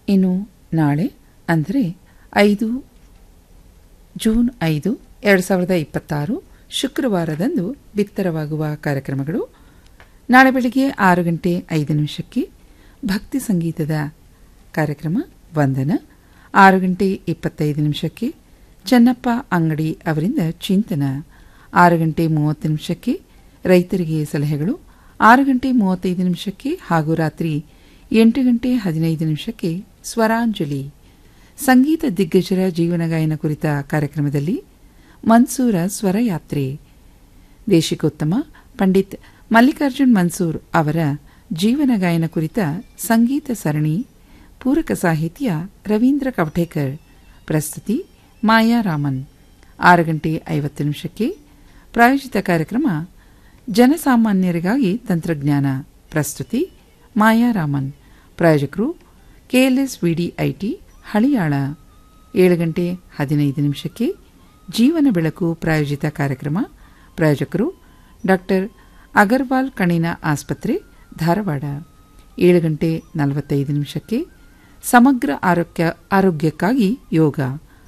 ಇನ್ನು ನಾಳೆ ಅಂದರೆ ಐದು ಜೂನ್ ಐದು ಎರಡು ಸಾವಿರದ ಇಪ್ಪತ್ತಾರು ಶುಕ್ರವಾರದಂದು ಬಿತ್ತರವಾಗುವ ಕಾರ್ಯಕ್ರಮಗಳು ನಾಳೆ ಬೆಳಗ್ಗೆ ಆರು ಗಂಟೆ ಐದು ನಿಮಿಷಕ್ಕೆ ಭಕ್ತಿ ಸಂಗೀತದ ಕಾರ್ಯಕ್ರಮ ವಂದನ ಆರು ಗಂಟೆ ಇಪ್ಪತ್ತೈದು ನಿಮಿಷಕ್ಕೆ ಚೆನ್ನಪ್ಪ ಅಂಗಡಿ ಅವರಿಂದ ಚಿಂತನ ಆರು ಗಂಟೆ ಮೂವತ್ತು ನಿಮಿಷಕ್ಕೆ ರೈತರಿಗೆ ಸಲಹೆಗಳು ಆರು ಗಂಟೆ ಮೂವತ್ತೈದು ನಿಮಿಷಕ್ಕೆ ಹಾಗೂ ರಾತ್ರಿ ಎಂಟು ಗಂಟೆ ಹದಿನೈದು ನಿಮಿಷಕ್ಕೆ ಸ್ವರಾಂಜಲಿ ಸಂಗೀತ ದಿಗ್ಗಜರ ಜೀವನ ಗಾಯನ ಕುರಿತ ಕಾರ್ಯಕ್ರಮದಲ್ಲಿ ಮನ್ಸೂರ ಸ್ವರಯಾತ್ರೆ ದೇಶಿಕೋತ್ತಮ ಪಂಡಿತ್ ಮಲ್ಲಿಕಾರ್ಜುನ್ ಮನ್ಸೂರ್ ಅವರ ಜೀವನ ಗಾಯನ ಕುರಿತ ಸಂಗೀತ ಸರಣಿ ಪೂರಕ ಸಾಹಿತ್ಯ ರವೀಂದ್ರ ಕವಠೇಕರ್ ಪ್ರಸ್ತುತಿ ಮಾಯಾ ರಾಮನ್ ಆರು ಗಂಟೆ ಐವತ್ತು ನಿಮಿಷಕ್ಕೆ ಪ್ರಾಯೋಜಿತ ಕಾರ್ಯಕ್ರಮ ಜನಸಾಮಾನ್ಯರಿಗಾಗಿ ತಂತ್ರಜ್ಞಾನ ಪ್ರಸ್ತುತಿ ಮಾಯಾ ರಾಮನ್ ಪ್ರಾಯೋಜಕರು ಕೆಎಲ್ಎಸ್ ವಿಡಿಐಟಿ ಹಳಿಯಾಳ ಏಳು ಗಂಟೆ ಹದಿನೈದು ನಿಮಿಷಕ್ಕೆ ಜೀವನ ಬೆಳಕು ಪ್ರಾಯೋಜಿತ ಕಾರ್ಯಕ್ರಮ ಪ್ರಾಯೋಜಕರು ಡಾಕ್ಟರ್ ಅಗರ್ವಾಲ್ ಕಣಿನ ಆಸ್ಪತ್ರೆ ಧಾರವಾಡ ಏಳು ಗಂಟೆ ನಲವತ್ತೈದು ನಿಮಿಷಕ್ಕೆ ಸಮಗ್ರ ಆರೋಗ್ಯ ಆರೋಗ್ಯಕ್ಕಾಗಿ ಯೋಗ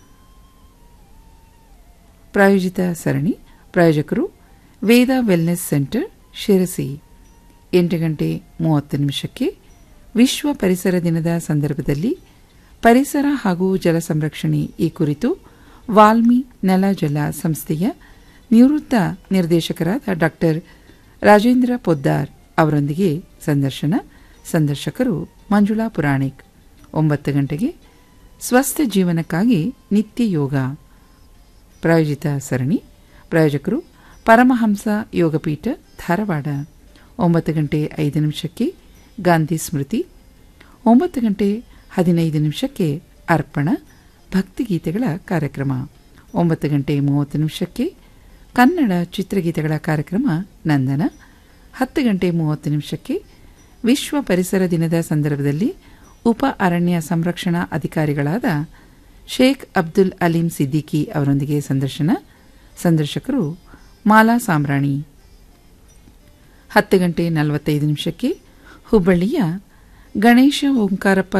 ಪ್ರಾಯೋಜಿತ ಸರಣಿ ಪ್ರಾಯೋಜಕರು ವೇದ ವೆಲ್ನೆಸ್ ಸೆಂಟರ್ ಶಿರಸಿ ಎಂಟು ಗಂಟೆ ಮೂವತ್ತು ನಿಮಿಷಕ್ಕೆ ವಿಶ್ವ ಪರಿಸರ ದಿನದ ಸಂದರ್ಭದಲ್ಲಿ ಪರಿಸರ ಹಾಗೂ ಜಲ ಸಂರಕ್ಷಣೆ ಈ ಕುರಿತು ವಾಲ್ಮಿ ನೆಲ ಜಲ ಸಂಸ್ಥೆಯ ನಿವೃತ್ತ ನಿರ್ದೇಶಕರಾದ ಡಾಕ್ಟರ್ ರಾಜೇಂದ್ರ ಪೊದ್ದಾರ್ ಅವರೊಂದಿಗೆ ಸಂದರ್ಶನ ಸಂದರ್ಶಕರು ಮಂಜುಳಾ ಪುರಾಣಿಕ್ ಒಂಬತ್ತು ಗಂಟೆಗೆ ಸ್ವಸ್ಥ ಜೀವನಕ್ಕಾಗಿ ನಿತ್ಯ ಯೋಗ ಪ್ರಾಯೋಜಿತ ಸರಣಿ ಪ್ರಾಯೋಜಕರು ಪರಮಹಂಸ ಯೋಗಪೀಠ ಧಾರವಾಡ ಒಂಬತ್ತು ಗಂಟೆ ಐದು ನಿಮಿಷಕ್ಕೆ ಗಾಂಧಿ ಸ್ಮೃತಿ ಒಂಬತ್ತು ಗಂಟೆ ಹದಿನೈದು ನಿಮಿಷಕ್ಕೆ ಅರ್ಪಣ ಭಕ್ತಿಗೀತೆಗಳ ಕಾರ್ಯಕ್ರಮ ಒಂಬತ್ತು ಗಂಟೆ ಮೂವತ್ತು ನಿಮಿಷಕ್ಕೆ ಕನ್ನಡ ಚಿತ್ರಗೀತೆಗಳ ಕಾರ್ಯಕ್ರಮ ನಂದನ ಹತ್ತು ಗಂಟೆ ಮೂವತ್ತು ನಿಮಿಷಕ್ಕೆ ವಿಶ್ವ ಪರಿಸರ ದಿನದ ಸಂದರ್ಭದಲ್ಲಿ ಉಪ ಅರಣ್ಯ ಸಂರಕ್ಷಣಾ ಅಧಿಕಾರಿಗಳಾದ ಶೇಖ್ ಅಬ್ದುಲ್ ಅಲೀಂ ಸಿದ್ದಿಕಿ ಅವರೊಂದಿಗೆ ಸಂದರ್ಶನ ಸಂದರ್ಶಕರು ಮಾಲಾ ಸಾಮ್ರಾಣಿ ಹತ್ತು ಗಂಟೆ ನಲವತ್ತೈದು ನಿಮಿಷಕ್ಕೆ ಹುಬ್ಬಳ್ಳಿಯ ಗಣೇಶ ಓಂಕಾರಪ್ಪ